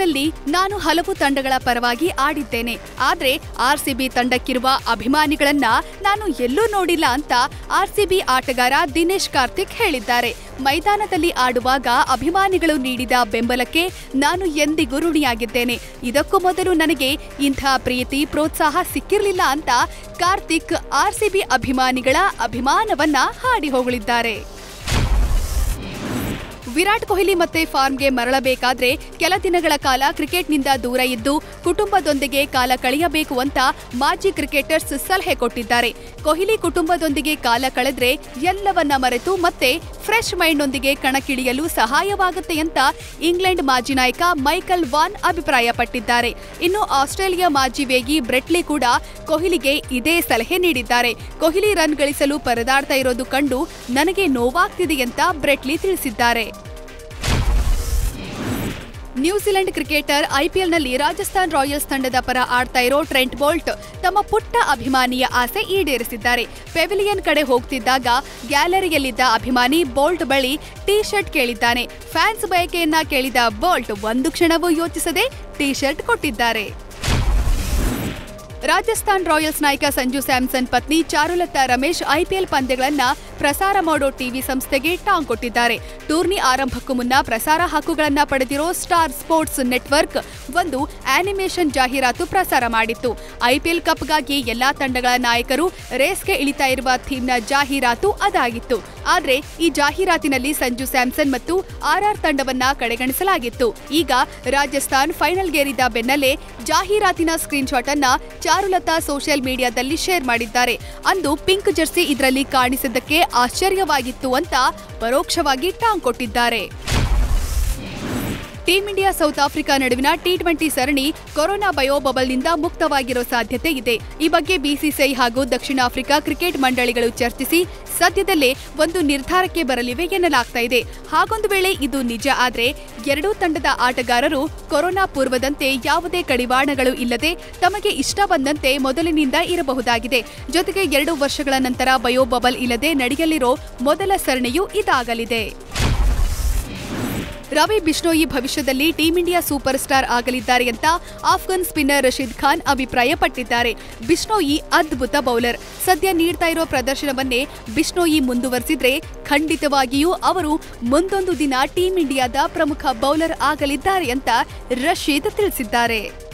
ಐಪಿಎಲ್ನಲ್ಲಿ ನಾನು ಹಲವು ತಂಡಗಳ ಪರವಾಗಿ ಆಡಿದ್ದೇನೆ ಆದ್ರೆ ಆರ್ಸಿಬಿ ತಂಡಕ್ಕಿರುವ ಅಭಿಮಾನಿಗಳನ್ನ ನಾನು ಎಲ್ಲೂ ನೋಡಿಲ್ಲ ಅಂತ ಆರ್ಸಿಬಿ ಆಟಗಾರ ದಿನೇಶ್ ಕಾರ್ತಿಕ್ ಹೇಳಿದ್ದಾರೆ ಮೈದಾನದಲ್ಲಿ ಆಡುವಾಗ ಅಭಿಮಾನಿಗಳು ನೀಡಿದ ಬೆಂಬಲಕ್ಕೆ ನಾನು ಎಂದಿಗೂ ಋಣಿಯಾಗಿದ್ದೇನೆ ಇದಕ್ಕೂ ಮೊದಲು ನನಗೆ ಇಂಥ ಪ್ರೀತಿ ಪ್ರೋತ್ಸಾಹ ಸಿಕ್ಕಿರಲಿಲ್ಲ ಅಂತ ಕಾರ್ತಿಕ್ ಆರ್ಸಿಬಿ ಅಭಿಮಾನಿಗಳ ಅಭಿಮಾನವನ್ನ ಹಾಡಿ ಹೊಗಳಿದ್ದಾರೆ ವಿರಾಟ್ ಕೊಹ್ಲಿ ಮತ್ತೆ ಫಾರ್ಮ್ಗೆ ಮರಳಬೇಕಾದ್ರೆ ಕೆಲ ದಿನಗಳ ಕಾಲ ಕ್ರಿಕೆಟ್ನಿಂದ ದೂರ ಇದ್ದು ಕುಟುಂಬದೊಂದಿಗೆ ಕಾಲ ಕಳೆಯಬೇಕು ಅಂತ ಮಾಜಿ ಕ್ರಿಕೆಟರ್ಸ್ ಸಲಹೆ ಕೊಟ್ಟಿದ್ದಾರೆ ಕೊಹ್ಲಿ ಕುಟುಂಬದೊಂದಿಗೆ ಕಾಲ ಕಳೆದ್ರೆ ಎಲ್ಲವನ್ನ ಮರೆತು ಮತ್ತೆ ಫ್ರೆಶ್ ಮೈಂಡ್ನೊಂದಿಗೆ ಕಣಕ್ಕಿಳಿಯಲು ಸಹಾಯವಾಗುತ್ತೆ ಅಂತ ಇಂಗ್ಲೆಂಡ್ ಮಾಜಿ ನಾಯಕ ಮೈಕಲ್ ವಾನ್ ಅಭಿಪ್ರಾಯಪಟ್ಟಿದ್ದಾರೆ ಇನ್ನು ಆಸ್ಟ್ರೇಲಿಯಾ ಮಾಜಿ ವೇಗಿ ಬ್ರೆಟ್ಲಿ ಕೂಡ ಕೊಹ್ಲಿಗೆ ಇದೇ ಸಲಹೆ ನೀಡಿದ್ದಾರೆ ಕೊಹ್ಲಿ ರನ್ ಗಳಿಸಲು ಪರದಾಡ್ತಾ ಇರೋದು ಕಂಡು ನನಗೆ ನೋವಾಗ್ತಿದೆ ಅಂತ ಬ್ರೆಟ್ಲಿ ತಿಳಿಸಿದ್ದಾರೆ ನ್ಯೂಜಿಲೆಂಡ್ ಕ್ರಿಕೆಟರ್ ಐಪಿಎಲ್ನಲ್ಲಿ ರಾಜಸ್ಥಾನ್ ರಾಯಲ್ಸ್ ತಂಡದ ಪರ ಆಡ್ತಾ ಇರೋ ಟ್ರೆಂಟ್ ಬೋಲ್ಟ್ ತಮ್ಮ ಪುಟ್ಟ ಅಭಿಮಾನಿಯ ಆಸೆ ಈಡೇರಿಸಿದ್ದಾರೆ ಪೆವಿಲಿಯನ್ ಕಡೆ ಹೋಗ್ತಿದ್ದಾಗ ಗ್ಯಾಲರಿಯಲ್ಲಿದ್ದ ಅಭಿಮಾನಿ ಬೋಲ್ಟ್ ಬಳಿ ಟೀ ಶರ್ಟ್ ಕೇಳಿದ್ದಾನೆ ಫ್ಯಾನ್ಸ್ ಬಯಕೆಯನ್ನ ಕೇಳಿದ ಬೋಲ್ಟ್ ಒಂದು ಕ್ಷಣವೂ ಯೋಚಿಸದೆ ಟೀ ಶರ್ಟ್ ಕೊಟ್ಟಿದ್ದಾರೆ ರಾಜಸ್ಥಾನ್ ರಾಯಲ್ಸ್ ನಾಯಕ ಸಂಜು ಸ್ಯಾಮ್ಸನ್ ಪತ್ನಿ ಚಾರುಲತಾ ರಮೇಶ್ ಐಪಿಎಲ್ ಪಂದ್ಯಗಳನ್ನ ಪ್ರಸಾರ ಮಾಡೋ ಟಿವಿ ಸಂಸ್ಥೆಗೆ ಟಾಂಗ್ ಕೊಟ್ಟಿದ್ದಾರೆ ಟೂರ್ನಿ ಆರಂಭಕ್ಕೂ ಮುನ್ನ ಪ್ರಸಾರ ಹಕ್ಕುಗಳನ್ನ ಪಡೆದಿರೋ ಸ್ಟಾರ್ ಸ್ಪೋರ್ಟ್ಸ್ ನೆಟ್ವರ್ಕ್ ಒಂದು ಆನಿಮೇಷನ್ ಜಾಹೀರಾತು ಪ್ರಸಾರ ಮಾಡಿತ್ತು ಐಪಿಎಲ್ ಕಪ್ಗಾಗಿ ಎಲ್ಲಾ ತಂಡಗಳ ನಾಯಕರು ರೇಸ್ಗೆ ಇಳಿತಾ ಇರುವ ಥೀಮ್ನ ಜಾಹೀರಾತು ಅದಾಗಿತ್ತು ಆದ್ರೆ ಈ ಜಾಹೀರಾತಿನಲ್ಲಿ ಸಂಜು ಸ್ಯಾಮ್ಸನ್ ಮತ್ತು ಆರ್ಆರ್ ತಂಡವನ್ನ ಕಡೆಗಣಿಸಲಾಗಿತ್ತು ಈಗ ರಾಜಸ್ಥಾನ್ ಫೈನಲ್ಗೇರಿದ ಬೆನ್ನಲ್ಲೇ ಜಾಹೀರಾತಿನ ಸ್ಕ್ರೀನ್ಶಾಟ್ ಅನ್ನ ಚಾರುಲತಾ ಸೋಷಿಯಲ್ ಮೀಡಿಯಾದಲ್ಲಿ ಶೇರ್ ಮಾಡಿದ್ದಾರೆ ಅಂದು ಪಿಂಕ್ ಜರ್ಸಿ ಇದರಲ್ಲಿ ಕಾಣಿಸಿದ್ದಕ್ಕೆ ಆಶ್ಚರ್ಯವಾಗಿತ್ತು ಅಂತ ಪರೋಕ್ಷವಾಗಿ ಟಾಂಗ್ ಕೊಟ್ಟಿದ್ದಾರೆ ಟೀಂ ಇಂಡಿಯಾ ಸೌತ್ ಆಫ್ರಿಕಾ ನಡುವಿನ ಟಿ ಟ್ವೆಂಟಿ ಸರಣಿ ಕೊರೋನಾ ಬಯೋಬಬಲ್ನಿಂದ ಮುಕ್ತವಾಗಿರೋ ಸಾಧ್ಯತೆ ಇದೆ ಈ ಬಗ್ಗೆ ಬಿಸಿಸಿಐ ಹಾಗೂ ದಕ್ಷಿಣ ಆಫ್ರಿಕಾ ಕ್ರಿಕೆಟ್ ಮಂಡಳಿಗಳು ಚರ್ಚಿಸಿ ಸದ್ಯದಲ್ಲೇ ಒಂದು ನಿರ್ಧಾರಕ್ಕೆ ಬರಲಿವೆ ಎನ್ನಲಾಗ್ತಾ ಇದೆ ಹಾಗೊಂದು ವೇಳೆ ಇದು ನಿಜ ಆದ್ರೆ ಎರಡೂ ತಂಡದ ಆಟಗಾರರು ಕೊರೋನಾ ಪೂರ್ವದಂತೆ ಯಾವುದೇ ಕಡಿವಾಣಗಳು ಇಲ್ಲದೆ ತಮಗೆ ಇಷ್ಟ ಬಂದಂತೆ ಮೊದಲಿನಿಂದ ಇರಬಹುದಾಗಿದೆ ಜೊತೆಗೆ ಎರಡು ವರ್ಷಗಳ ನಂತರ ಬಯೋಬಬಲ್ ಇಲ್ಲದೆ ನಡೆಯಲಿರೋ ಮೊದಲ ಸರಣಿಯೂ ಇದಾಗಲಿದೆ ರವಿ ಬಿಷ್ಣೋಯಿ ಭವಿಷ್ಯದಲ್ಲಿ ಟೀಂ ಇಂಡಿಯಾ ಸೂಪರ್ ಸ್ಟಾರ್ ಆಗಲಿದ್ದಾರೆ ಅಂತ ಆಫ್ಘನ್ ಸ್ಪಿನ್ನರ್ ರಶೀದ್ ಖಾನ್ ಅಭಿಪ್ರಾಯಪಟ್ಟಿದ್ದಾರೆ ಬಿಷ್ಣೋಯಿ ಅದ್ಭುತ ಬೌಲರ್ ಸದ್ಯ ನೀಡ್ತಾ ಇರೋ ಪ್ರದರ್ಶನವನ್ನೇ ಬಿಷ್ಣೋಯಿ ಮುಂದುವರೆಸಿದ್ರೆ ಖಂಡಿತವಾಗಿಯೂ ಅವರು ಮುಂದೊಂದು ದಿನ ಟೀಂ ಇಂಡಿಯಾದ ಪ್ರಮುಖ ಬೌಲರ್ ಆಗಲಿದ್ದಾರೆ ಅಂತ ರಶೀದ್ ತಿಳಿಸಿದ್ದಾರೆ